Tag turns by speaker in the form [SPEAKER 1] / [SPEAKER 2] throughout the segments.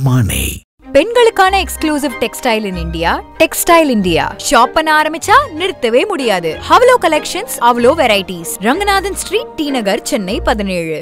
[SPEAKER 1] மணி
[SPEAKER 2] பெண்களுக்கான exclusive textile in India textile India shop பண்ண ஆரம்பிச்சா நிறுத்தவே முடியாது ஹவலோ கலெக்ஷன்ஸ் அவ்வளோ varieties Ranganathan street T Nagar Chennai பதினேழு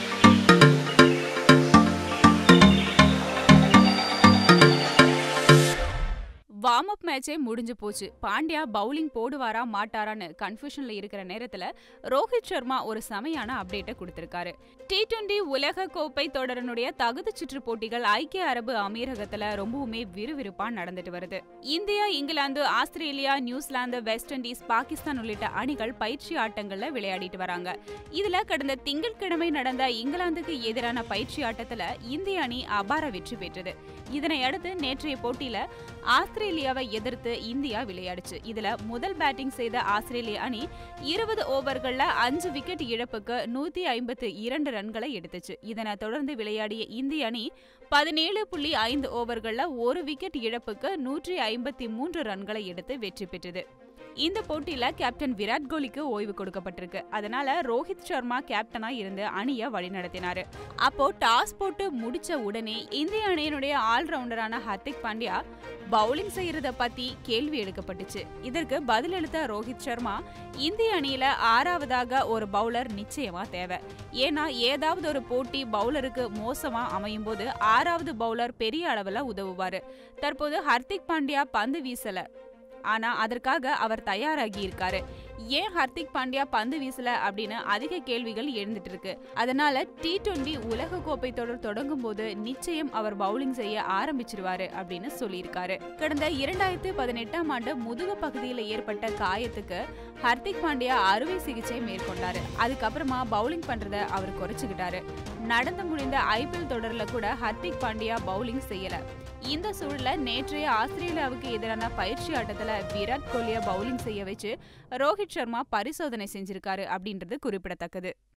[SPEAKER 3] வார்ம் அப் மேட்சே முடிஞ்சு போச்சு பாண்டியா பவுலிங் போடுவாரா மாட்டாரான்னு கன்ஃபியூஷன்ல இருக்கிற நேரத்துல ரோஹித் சர்மா ஒரு செமையான அப்டேட்டை கொடுத்திருக்காரு டி டுவெண்டி உலக கோப்பை தொடரனுடைய தகுதி சுற்று போட்டிகள் ஐக்கிய அரபு அமீரகத்துல ரொம்பவுமே விறுவிறுப்பா நடந்துட்டு வருது இந்தியா இங்கிலாந்து ஆஸ்திரேலியா நியூசிலாந்து வெஸ்ட் இண்டீஸ் பாகிஸ்தான் உள்ளிட்ட அணிகள் பயிற்சி ஆட்டங்கள்ல விளையாடிட்டு வராங்க இதுல கடந்த திங்கட்கிழமை நடந்த இங்கிலாந்துக்கு எதிரான பயிற்சி ஆட்டத்துல இந்திய அணி அபார வெற்றி பெற்றது இதனை அடுத்து நேற்றைய போட்டியில ஆஸ்திரேலியாவை எதிர்த்து இந்தியா விளையாடுச்சு இதுல முதல் பேட்டிங் செய்த ஆஸ்திரேலிய அணி இருபது ஓவர்கள்ல அஞ்சு விக்கெட் இழப்புக்கு நூத்தி ஐம்பத்து இரண்டு ரன்களை எடுத்துச்சு இதனை தொடர்ந்து விளையாடிய இந்திய அணி பதினேழு புள்ளி ஐந்து ஓவர்கள்ல ஒரு விக்கெட் இழப்புக்கு நூற்றி ஐம்பத்தி மூன்று ரன்களை எடுத்து வெற்றி பெற்றது இந்த போட்டியில கேப்டன் விராட் கோலிக்கு ஓய்வு கொடுக்கப்பட்டிருக்கு அதனால ரோஹித் சர்மா கேப்டனா இருந்து அணிய வழிநடத்தினாரு அப்போ டாஸ் போட்டு முடிச்ச உடனே இந்திய அணியினுடைய ஆல்ரவுண்டரான ஹர்திக் பாண்டியா பவுலிங் செய்யறத பத்தி கேள்வி எழுக்கப்பட்டுச்சு இதற்கு பதிலளித்த ரோஹித் சர்மா இந்திய அணியில ஆறாவதாக ஒரு பவுலர் நிச்சயமா தேவை ஏன்னா ஏதாவது ஒரு போட்டி பவுலருக்கு மோசமா அமையும் போது ஆறாவது பவுலர் பெரிய அளவுல உதவுவாரு தற்போது ஹர்திக் பாண்டியா பந்து வீசல ஆனா அதற்காக அவர் தயாராகி இருக்காரு ஏன் ஹர்திக் பாண்டியா பந்து வீசல அப்படின்னு அதிக கேள்விகள் எழுந்துட்டு இருக்கு அதனால டி டுவெண்டி உலக கோப்பை தொடர் தொடங்கும் போது நிச்சயம் அவர் பவுலிங் செய்ய ஆரம்பிச்சிருவாரு அப்படின்னு சொல்லியிருக்காரு கடந்த இரண்டாயிரத்தி பதினெட்டாம் ஆண்டு முதுகு பகுதியில் ஏற்பட்ட காயத்துக்கு ஹர்திக் பாண்டியா அறுவை சிகிச்சை மேற்கொண்டாரு அதுக்கப்புறமா பவுலிங் பண்றத அவர் குறைச்சுக்கிட்டாரு நடந்து முடிந்த ஐபிஎல் தொடர்ல கூட ஹர்திக் பாண்டியா பவுலிங் செய்யல இந்த சூழல நேற்றைய ஆஸ்திரேலியாவுக்கு எதிரான பயிற்சி ஆட்டத்துல விராட் கோலியை பவுலிங் செய்ய வச்சு ரோஹித் சர்மா பரிசோதனை செஞ்சிருக்காரு அப்படின்றது குறிப்பிடத்தக்கது